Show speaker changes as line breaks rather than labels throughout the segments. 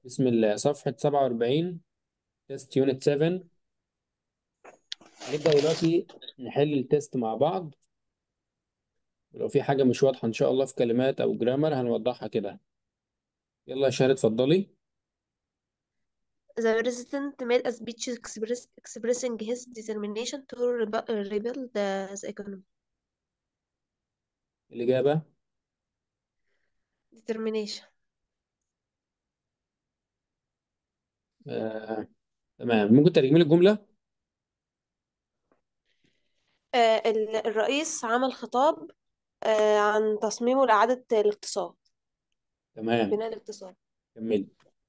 بسم الله صفحة 47 تيست يونت 7 هنبدأ دلوقتي نحل التيست مع بعض ولو في حاجة مش واضحة إن شاء الله في كلمات أو جرامر هنوضحها كده يلا يا شهد اتفضلي
The president made a speech express, expressing his determination to rebe- rebuild the, the economy.
الإجابة
Determination.
آه. تمام ممكن ترجمي لي الجملة
آه ال- الرئيس عمل خطاب آه عن تصميمه لإعادة الاقتصاد
تمام
بناء الاقتصاد.
كملي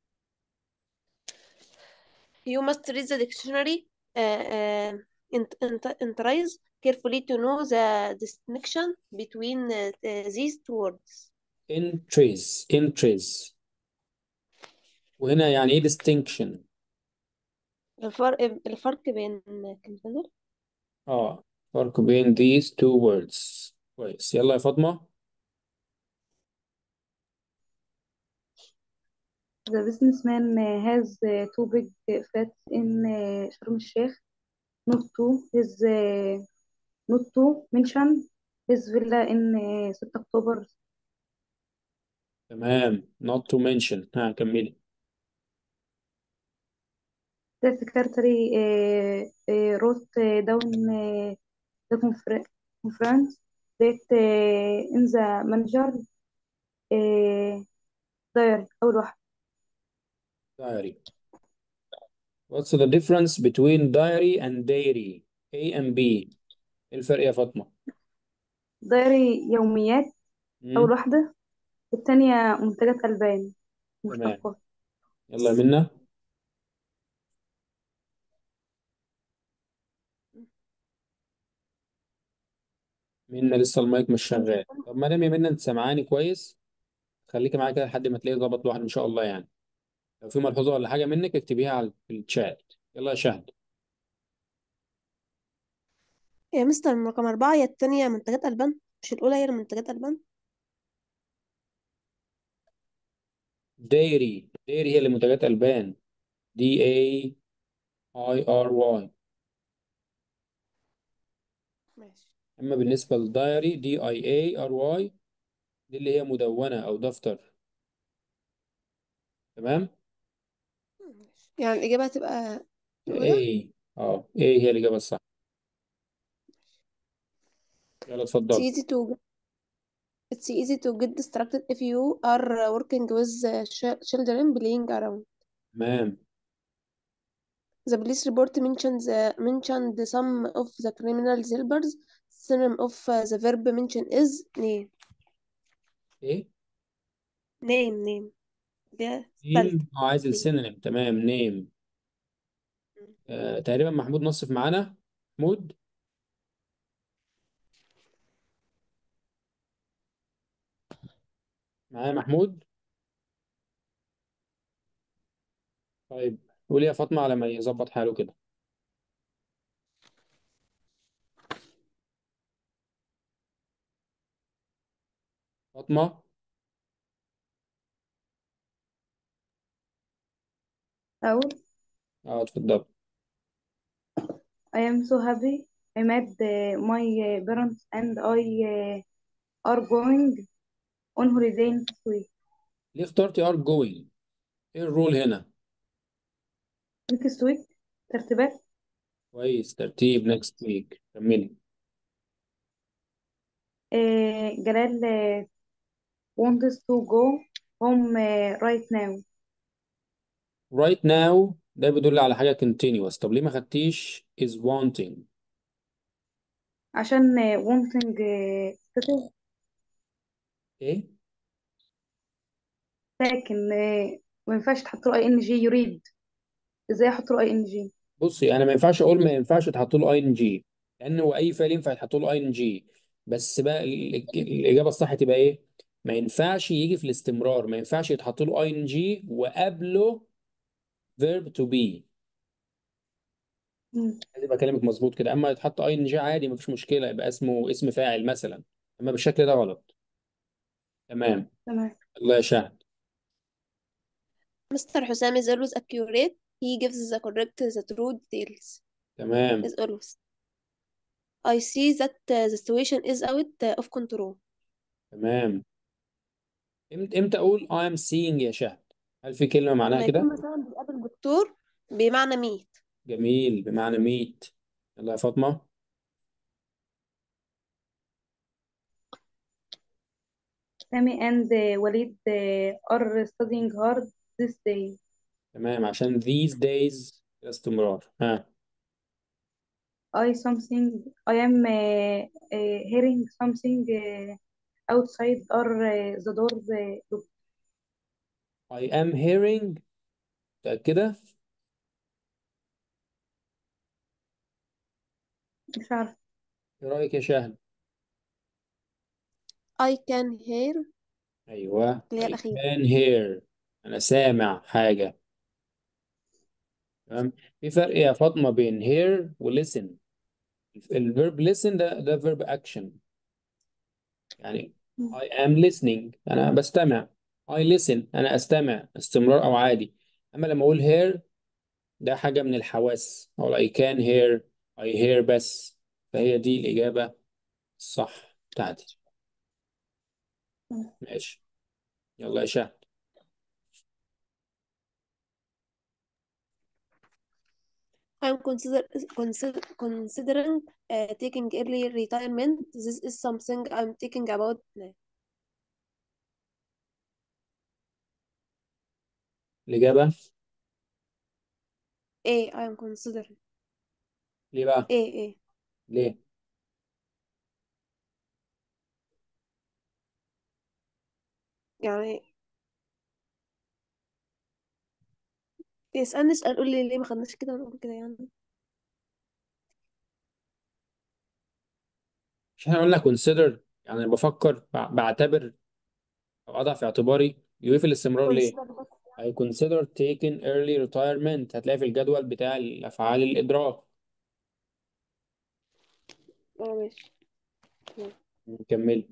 You must read the dictionary uh, uh, ent- ent- entries carefully to know the distinction between uh, uh, these two words.
entries entries وهنا يعني إيه distinction
الفرق الفرق بين كلمتين دول
آه فرق بين these two words كويس يلا يا فاطمة
The businessman uh, has uh, two big uh, flats in uh, Sharm el-Sheikh. Not to his uh, not to mention his villa in uh, 6 أكتوبر.
تمام not to mention ها كملي
The secretary uh, uh, wrote uh, down uh, the confer- conference that uh, in the manager uh, diary أول واحد.
diary what's the difference between diary and dairy A and B إيه الفرق يا فاطمة
دايري يوميات
مم.
أول واحدة والتانية منتجات ألبان
تمام
مشتقات.
يلا يا منى منى لسه المايك مش شغال طب ما دام يا منى انت سامعاني كويس خليكي معايا كده لحد ما تلاقيه ظبط لوحده ان شاء الله يعني لو في ملحوظه ولا حاجه منك اكتبيها على في الشات يلا يا شهد
يا مستر من رقم أربعة هي التانية منتجات ألبان مش الأولى هي منتجات ألبان
دايري دايري هي اللي منتجات البان دي اي اي ار واي
ماشي
اما بالنسبه للدايري دي اي اي ار واي دي اللي هي مدونه او دفتر تمام
يعني الإجابة هتبقى الأولى
اي اه اي هي الاجابه الصح يلا
It's
اتفضل
easy to It's easy to get distracted if you are working with uh, ch- children playing around.
تمام
The police report mentions uh, mentioned some of the criminal helpers. Synonym of uh, the verb mention is name.
ايه
Name name. ده
نيم
التالتة
اه عايز
دي.
السينونيم تمام نيم آه تقريبا محمود نصف معانا محمود معايا محمود طيب قولي يا فاطمه على ما يظبط حاله كده فاطمه
أقول
اه اتفضل
I am so happy I met uh, my uh, parents and I uh, are going on holiday next week.
ليه اخترتي ار جوينج ايه الرول هنا
next week ترتيبات
كويس ترتيب next week كملي
uh, جلال uh, wants to go home uh, right now
right now ده بيدل على حاجة continuous طب ليه ما خدتيش is wanting
عشان uh, wanting uh, status
ايه
لكن uh, ما ينفعش تحط له اي ان جي يريد ازاي احط له اي ان جي
بصي انا ما ينفعش اقول ما ينفعش تحط له اي ان جي لان هو اي فعل ينفع يتحط له اي ان جي بس بقى ال- ال- الاجابة الصح تبقى ايه ما ينفعش يجي في الاستمرار ما ينفعش يتحط له اي ان جي وقبله verb to be
مم.
لازم يبقى كلامك مظبوط كده اما يتحط اي ان جي عادي مفيش مشكلة يبقى اسمه اسم فاعل مثلا اما بالشكل ده غلط تمام
تمام
الله يا شهد
Mr. Husam is always accurate. He gives the correct, the true details.
تمام
Is always. I see that uh, the situation is out uh, of control.
تمام امتى امتى اقول I am seeing يا شهد هل في كلمة معناها
لما يكون
كده
مثلا بيقابل دكتور بمعنى ميت
جميل بمعنى ميت يلا يا فاطمة
Sami and uh, Walid uh, are studying hard this day.
تمام عشان these days كده استمرار ها
I something I am uh, uh, hearing something uh, outside or uh, the door uh, look.
I am hearing متأكدة
مش عارفة
ايه رأيك يا شهد
I can hear
ايوه
اللي هي
I
الأخيرة
can hear انا سامع حاجة تمام في فرق يا فاطمة بين hear و listen الفيرب listen ده ده verb action يعني I am listening أنا بستمع I listen أنا أستمع استمرار أو عادي أما لما أقول hear ده حاجة من الحواس أقول I can hear I hear بس فهي دي الإجابة الصح بتاعتي ماشي يلا يا شهد
I'm consider, consider, considering uh, taking early retirement. This is something I'm thinking about now.
الإجابة
A I'm considering
ليه بقى؟
A A
ليه؟
يعني يسألني سؤال قول لي ليه ما خدناش كده ونقول كده يعني
مش احنا قلنا consider يعني بفكر بع- بعتبر أو أضع في اعتباري يوفي في الاستمرار ليه؟
consider بس
I consider taking early retirement هتلاقي في الجدول بتاع الأفعال الإدراك
اه ماشي
نكمل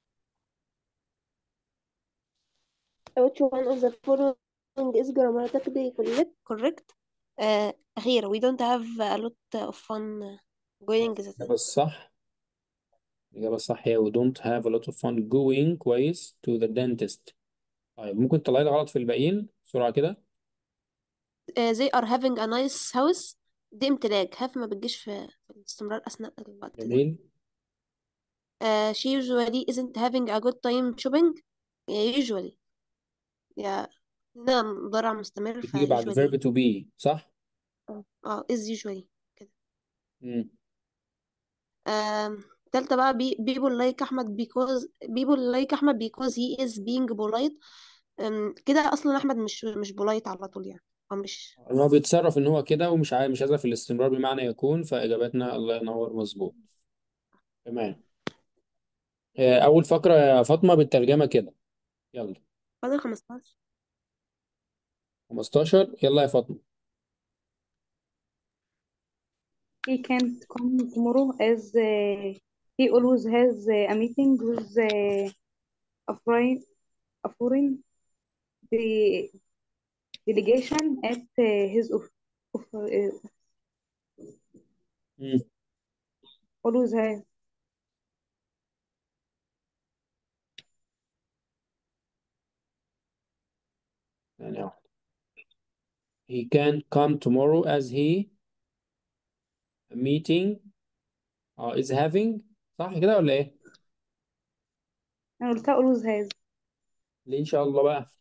which one of the following is grammatically correct correct آه أخيرا we don't have a lot of fun going the
الإجابة الصح الإجابة الصح هي we don't have a lot of fun going كويس to the dentist طيب ممكن تطلعي لي غلط في الباقيين بسرعة كده
آه they are having a nice house دي امتلاك have ما بتجيش في في الاستمرار أثناء الوقت ده
جميل
آه she usually isn't having a good time shopping yeah, usually yeah ده مضارع مستمر ف
بتيجي بعد verb
usually
to be صح؟
اه is usually كده
مم.
آم، تالتة بقى بي people like أحمد because people like أحمد because he is being polite أم، كده أصلا أحمد مش مش polite على طول يعني هو مش
إن هو بيتصرف إن هو كده ومش عايز مش عايزها في الاستمرار بمعنى يكون فإجابتنا الله ينور مظبوط تمام آه، أول فقرة يا فاطمة بالترجمة كده يلا
فاضل 15
15 يلا يا فاطمة
He can't come tomorrow as uh, he always has uh, a meeting with uh, a foreign, a foreign de- delegation at uh, his of, of, uh,
مم.
always has.
يعني واحدة he can't come tomorrow as he meeting اه is having صح كده ولا ايه؟
أنا قلتها always has
ليه ان شاء الله بقى؟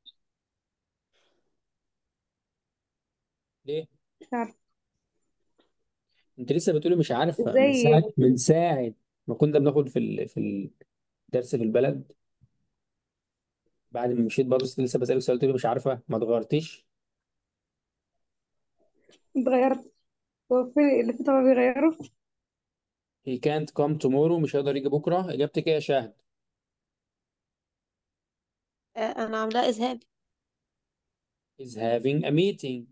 ليه؟
مش عارفة
انت لسه بتقولي مش عارفة من
ازاي
ساعة من ساعة ما كنا بناخد في ال... في الدرس في البلد بعد ما مشيت برضه لسه بسألك سؤال تقولي مش عارفة ما اتغيرتيش
اتغيرت هو في اللي فيه طبعا بيغيروا
he can't come tomorrow مش هيقدر يجي بكرة اجابتك ايه يا شاهد؟
آه، أنا عاملاه إذهاب
is having a meeting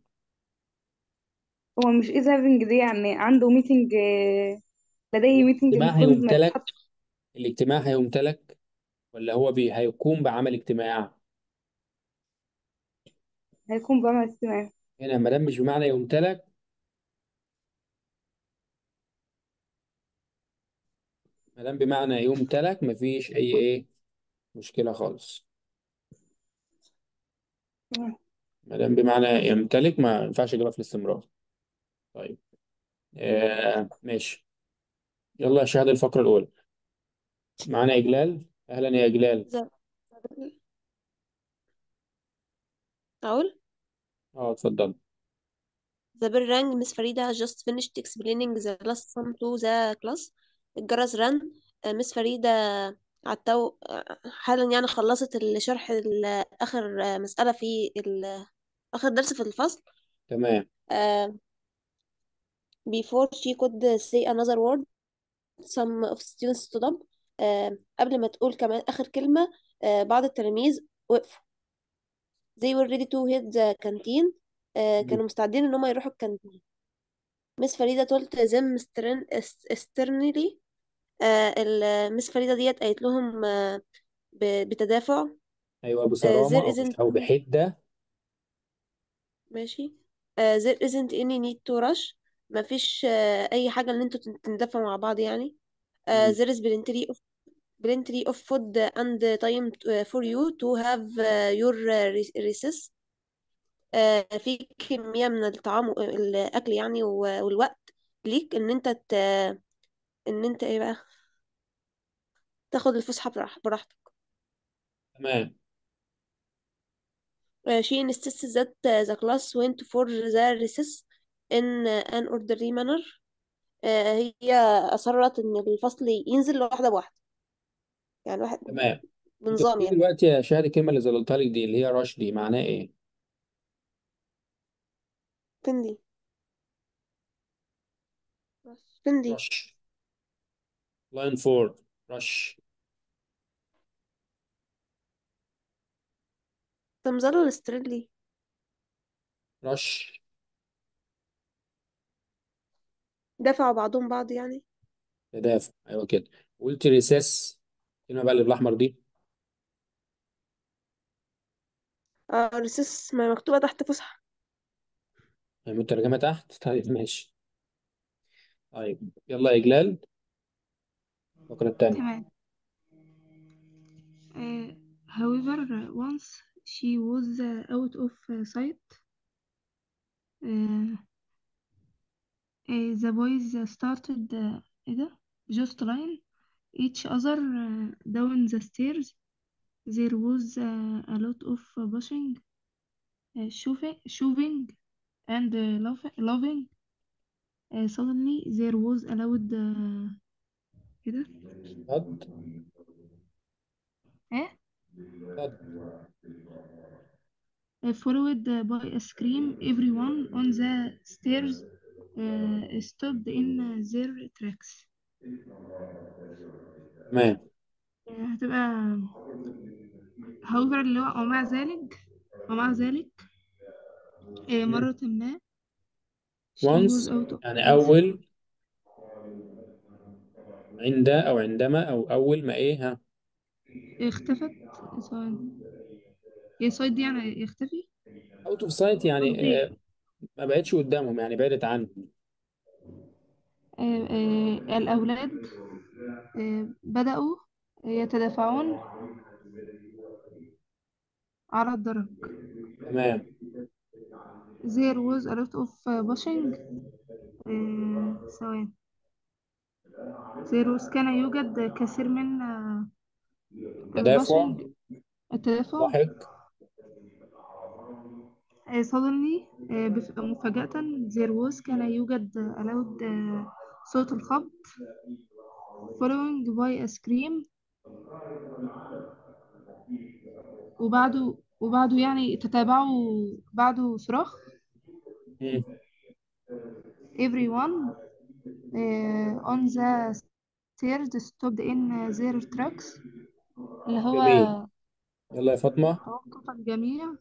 هو مش is having دي يعني عنده meeting uh, لديه meeting
الاجتماع
المفروض ما
هيمتلك
يتحط
الاجتماع هيمتلك ولا هو بي... هيقوم بعمل اجتماع؟
هيكون بعمل استماع
هنا ما دام مش بمعنى يمتلك ما دام بمعنى يمتلك مفيش اي ايه مشكله خالص
تمام
ما دام بمعنى يمتلك ما ينفعش اجيبها في الاستمرار طيب آه ماشي يلا شاهد الفقره الاولى معانا اجلال اهلا يا اجلال
ذا أقول
اه اتفضل
The bell rang. Miss Farida has just finished explaining the last sum to the class. الجرس رن آه، مس فريدة عالتو آه، حالا يعني خلصت الشرح ال- آخر آه، مسألة في ال- آخر درس في الفصل
تمام
آه، before she could say another word some of students stood up آه، قبل ما تقول كمان آخر كلمة آه، بعض التلاميذ وقفوا they were ready to hit the canteen آه،
مم.
كانوا مستعدين ان هم يروحوا الكانتين مس فريدة told them stern- sternly آه، المس فريدة ديت قالت لهم آه، ب- بتدافع
ايوه
آه،
بصرامه
there
او
isn't
او بحده
ماشي آه، there isn't any need to rush مفيش آه، أي حاجة إن انتوا تن- تندفعوا مع بعض يعني آه،
مم.
there is plenty of plenty of food and time to- for you to have uh, your uh, re- recess آه، في كمية من الطعام والأكل يعني و- والوقت ليك إن أنت ت... إن أنت إيه بقى تاخد الفسحة براح- براحتك
تمام
Uh, she insists that uh, the class went for the recess in uh, an orderly manner. Uh, هي أصرت إن الفصل ينزل واحدة بواحدة يعني واحد
تمام انت
بنظام
بتقولي
يعني
دلوقتي يا شاهد الكلمه اللي زلطتها لك دي اللي هي رش دي معناها ايه
فين دي فين دي
رش لاين فور رش
تمظل الاسترلي
رش
دفعوا بعضهم بعض يعني
تدافع ايوه كده قلت ريسيس الكلمه بقى اللي بالاحمر دي
اه ريسيس ما مكتوبة تحت فسحة
هي مترجمه تحت طيب ماشي طيب يلا يا اجلال الفقره الثانيه
تمام Uh, however, once she was uh, out of uh, sight, uh, uh, the boys started uh, إيه ده? just line each other uh, down the stairs. There was uh, a lot of uh, pushing, uh, shoving, shoving and uh, laugh- laughing. Uh, suddenly, there was a loud uh, إيه ده؟
صد
إيه؟
صد
uh, followed by a scream. Everyone on the stairs uh, stopped in uh, their tracks.
تمام
uh, هتبقى however اللي هو ومع ذلك ومع ذلك uh,
مم.
مرة ما she was
once
out of
يعني
sight.
اول عند او عندما او اول ما ايه ها
اختفت ثواني هي sight دي يعني يختفي
اوت اوف سايت يعني
قصدي
آه، ما بقتش قدامهم يعني بعدت عنهم
uh, uh, الأولاد uh, بدأوا يتدافعون على الدرج
تمام
there was a lot of uh, pushing uh, ثواني there was كان يوجد كثير من uh,
تدافع
الباشنج التدافع
ضحك
آه، suddenly آه، بف- مفاجأة there was كان يوجد a loud آه، صوت الخبط following by a scream وبعده وبعده يعني تتابعوا بعده صراخ
مم.
everyone آه، on the stairs stopped in their tracks اللي هو
جميل يلا يا فاطمة
توقف الجميع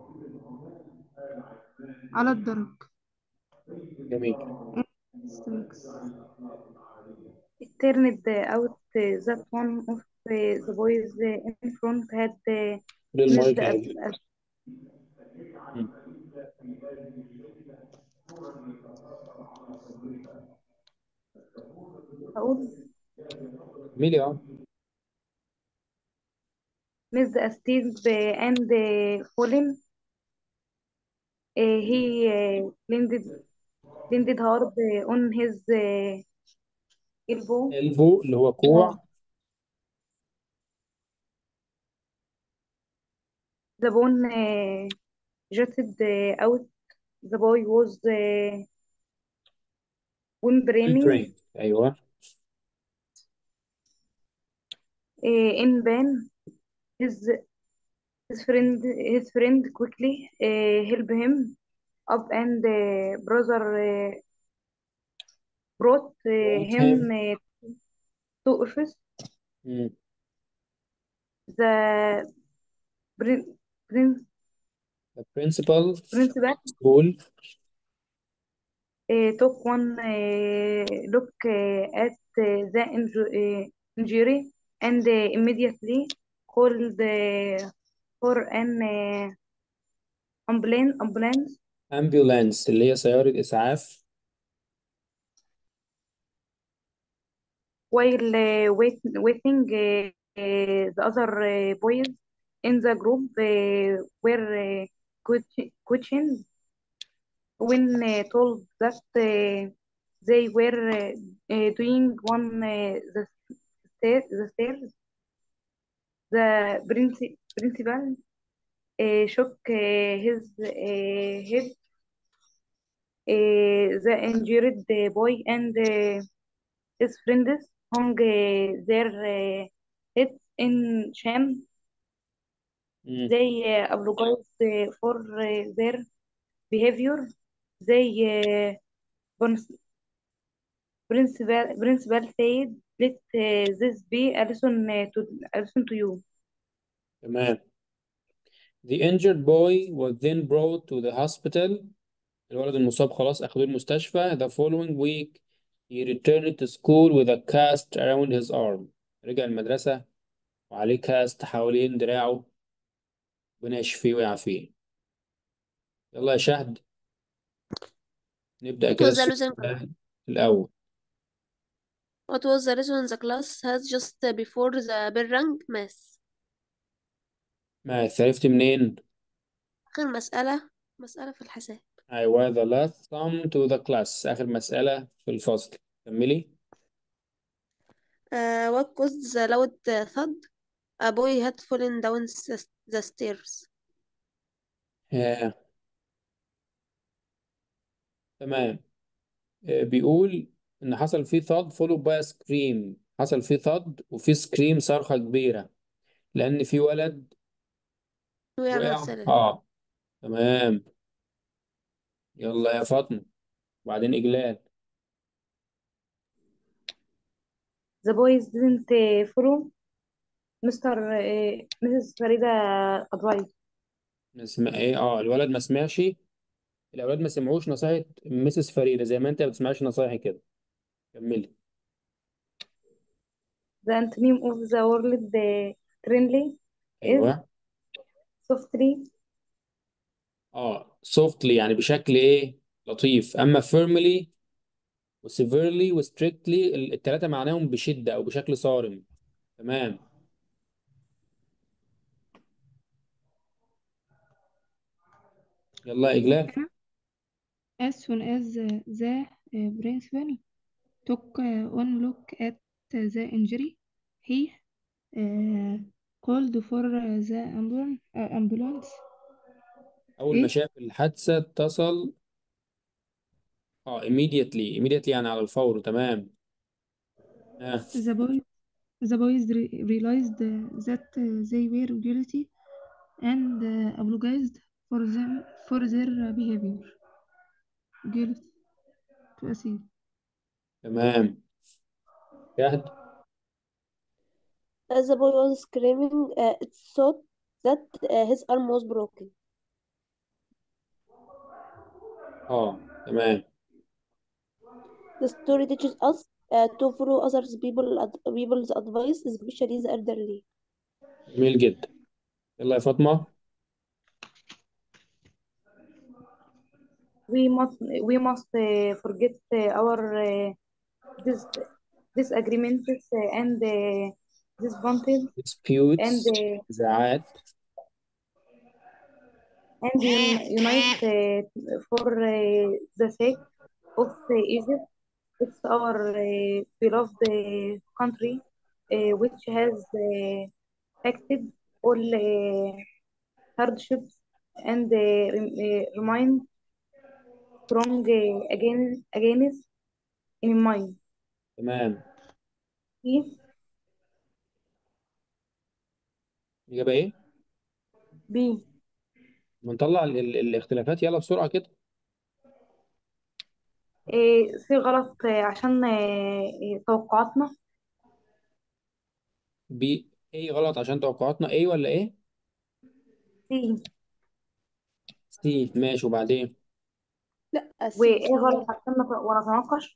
على الدرج
جميل
Tracks.
It turned out that one of the boys in front had
خد المايك
missed
يا
a,
أجل
a
مم.
أقول
ميلي اه
miss the Steve and fallen uh, he uh, landed landed hard on his uh, elbow
البو اللي هو كوع
the bone uh, jutted uh, out the boy was uh, whimpering
البرين ايوه
uh, in pain his his friend his friend quickly uh, helped him up and uh, brother uh, brought uh,
brought
him
him
uh, to office
مم.
the prin- prin-
the principal
principal
school
uh, took one uh, look uh, at uh, the inju- uh, injury and uh, immediately called uh, for an uh, ambulance ambulance
ambulance اللي هي سيارة إسعاف
while uh, wait, waiting uh, uh, the other uh, boys in the group uh, were uh, ques- questioned when uh, told that uh, they were uh, uh, doing one uh, the stairs the stairs the princi- principal uh, shook uh, his uh, head uh, the injured uh, boy and uh, his friends hung uh, their uh, heads in shame
مم.
they uh, apologized uh, for uh, their behavior they uh, prin- principal principal said let uh, this be a lesson uh, to a lesson to you
تمام the injured boy was then brought to the hospital الولد المصاب خلاص أخدوه المستشفى the following week he returned to school with a cast around his arm رجع المدرسة وعليه كاست حوالين دراعه ربنا يشفيه ويعافيه يلا يا شهد نبدأ
What
كده
was the lesson?
السؤال الأول
What was the lesson the class has just before the bell rang? Math.
ما عرفت منين
آخر مسألة مسألة في الحساب.
I was the last sum to the class آخر مسألة في الفصل كملي
Uh, what caused the loud uh, thud? A boy had fallen down s- the stairs.
آه. تمام آه، بيقول إن حصل فيه ثاد followed by a scream حصل فيه ثاد وفي سكريم صرخة كبيرة لأن في ولد
وقع من
وقع
السلم.
اه تمام يلا يا فاطمة وبعدين إجلال
the boys didn't uh, follow Mr. uh, Mrs. Farida advice
ما اسمع ايه اه الولد ما سمعش الأولاد ما سمعوش نصيحة ميسيس فريدة زي ما أنت ما بتسمعش نصايحي كده كملي
the antonym of the word uh, friendly is
أيوه
softly
اه softly يعني بشكل ايه لطيف اما firmly و severely و strictly ال- التلاتة معناهم بشدة او بشكل صارم تمام يلا يا اجلال
As soon as uh, the uh, principal took uh, one look at the injury, he uh, called for uh, the ambulance. Uh, ambulance.
اول ما
إيه؟
شاف الحادثة اتصل اه immediately immediately يعني على الفور تمام آه.
The boy, the boys re- realized uh, that uh, they were guilty and uh, apologized for them for their uh, behavior. Guilty to accede.
تمام شاهد
As the boy was screaming, uh, it thought that uh, his arm was broken.
اه تمام
The story teaches us uh, to follow others people ad- people's advice, especially the elderly.
جميل جدا يلا يا فاطمة
we must we must uh, forget uh, our uh, dis disagreements uh, and uh, disappointed and
disputes
uh,
نزاعات
and un- unite uh, for uh, the sake of uh, Egypt. It's our uh, beloved uh, country, uh, which has uh, acted all uh, hardships and uh, rem- uh, remain strong uh, against against in mind.
تمام
See?
الإجابة إيه؟
B
بنطلع ال- ال- الاختلافات يلا بسرعة كده
إيه سي غلط آه، عشان آه، إيه، توقعاتنا
بي ايه غلط عشان توقعاتنا ايه ولا ايه
سي
سي ماشي وبعدين
لا سي
وايه
سي
غلط عشان نت- ونتناقش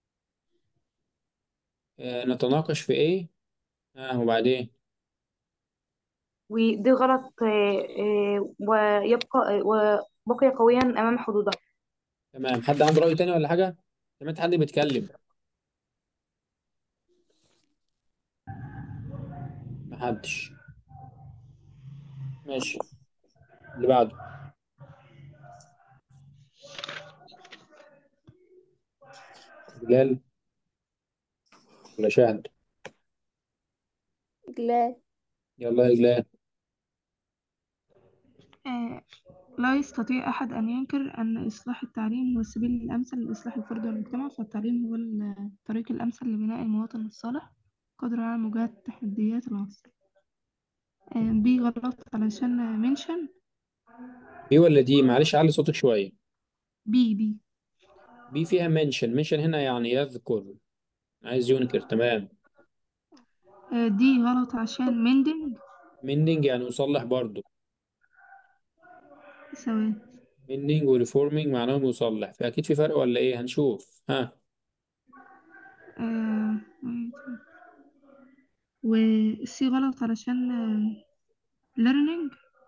آه نتناقش في ايه اه وبعدين
ودي غلط آه، آه، ويبقى آه، وبقي قويا امام حدوده
تمام حد عنده رأي تاني ولا حاجة سمعت حد بيتكلم محدش ماشي اللي بعده بلال ولا شاهد
لا
يلا يا بلال
آه، لا يستطيع أحد أن ينكر أن إصلاح التعليم هو السبيل الأمثل لإصلاح الفرد والمجتمع فالتعليم هو الطريق الأمثل لبناء المواطن الصالح قادر على مواجهة تحديات العصر آه، بي غلط علشان منشن
بي ولا دي معلش علي صوتك شوية
بي بي
بي فيها منشن منشن هنا يعني يذكر عايز ينكر تمام
آه، دي غلط عشان مندنج
مندنج يعني يصلح برضو
ثواني
مندنج وريفورمينج معناهم يصلح فأكيد في فرق ولا ايه هنشوف ها
آه، والسي غلط علشان آه، learning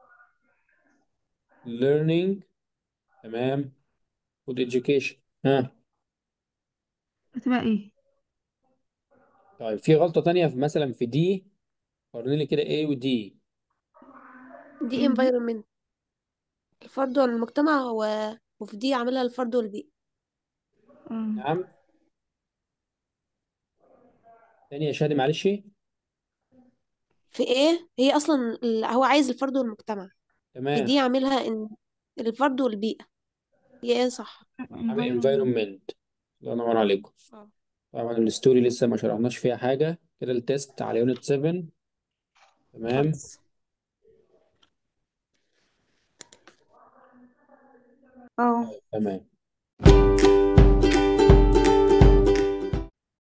learning تمام good education ها
هتبقى ايه
طيب في غلطة تانية في مثلا في دي قارن لي كده A ودي
دي
ايه ودي
environment الفرد والمجتمع و... وفي دي عاملها الفرد والبيئة
آه.
نعم تاني يا شادي معلش
في ايه هي اصلا ال- هو عايز الفرد والمجتمع في
تمام
دي عاملها ان الفرد والبيئة هي ايه صح
عامل
environment
environment الله ينور عليكم
اه
طبعا الستوري لسه ما شرحناش فيها حاجة كده التيست على يونت 7 تمام
خلاص
اه
تمام